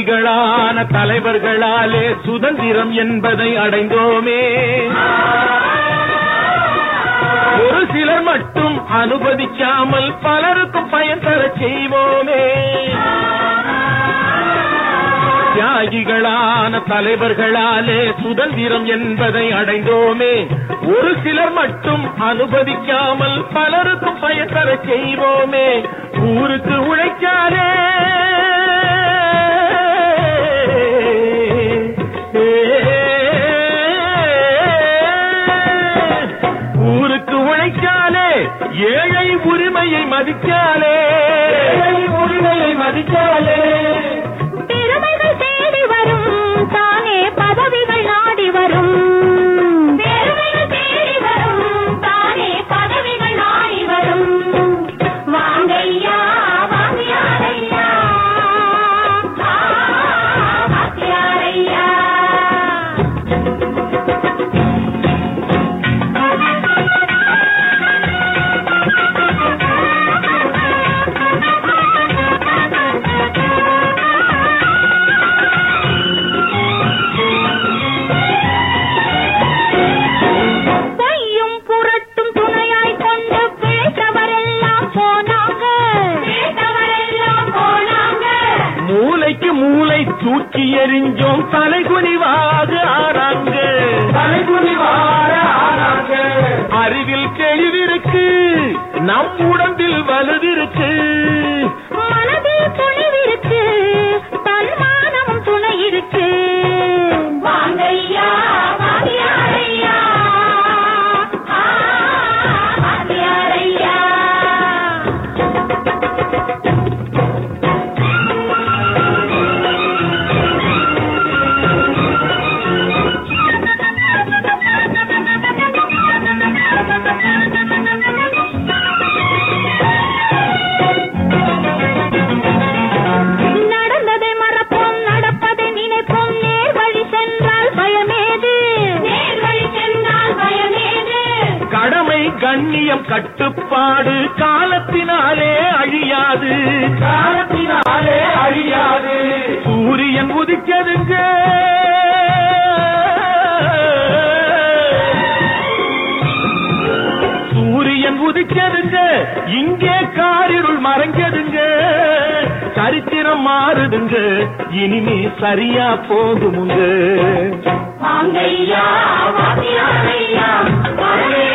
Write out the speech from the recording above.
தியாகிகளான தலைவர்களாலே சுதந்திரம் என்பதை அடைந்தோமே ஒரு சிலர் மட்டும் அனுமதிக்காமல் பலருக்கும் பயன் தரச் செய்வோமே தியாகிகளான தலைவர்களாலே சுதந்திரம் என்பதை அடைந்தோமே ஒரு சிலர் மட்டும் அனுமதிக்காமல் பலருக்கும் பயன் தரச் செய்வோமே ஊருக்கு உழைக்காரே ஊருக்கு உழைக்காலே ஏழை உரிமையை மதிக்காலே ஏழை உரிமையை மதிக்காலே பெருமைகள் தேடி வரும் தானே பதவிகள் நாடி வரும் பெருமைகள் தேடி வரும் தானே பதவிகள் நாடி வரும் வாங்கையா வாங்கியாரையா வாங்கியாரையா பொய்யும் புரட்டும் துணையாய் கொண்டு பிழைத்தவரெல்லாம் போனாங்க பிழைத்தவரெல்லாம் போனாங்க மூளைக்கு மூளை தூக்கி எறிஞ்சோம் தலைகுனிவாக ஆறாங்க தலைகுனிவாக ஆறாங்க அறிவில் தெளிவிருக்கு நம் உடம்பில் வலுவிருக்கு மனதில் துணிவிருக்கு தன்மானம் துணை இருக்கு வாங்கையா வாங்கியாரையா வாங்கியாரையா நடந்ததை மறப்போம் நடப்பதை நினைப்போம் நேர் வழி சென்றால் பயமேது நேர் வழி சென்றால் பயமேது கடமை கண்ணியம் கட்டுப்பாடு காலத்தினாலே அழியாது காலத்தினாலே அழியாது சூரியன் உதிக்கதுங்க சூரியன் உதிக்கதுங்க இங்கே காரிருள் மறைஞ்சதுங்க சரித்திரம் மாறுதுங்க இனிமே சரியா போகுமுங்க வாங்கையா வாங்கியாரையா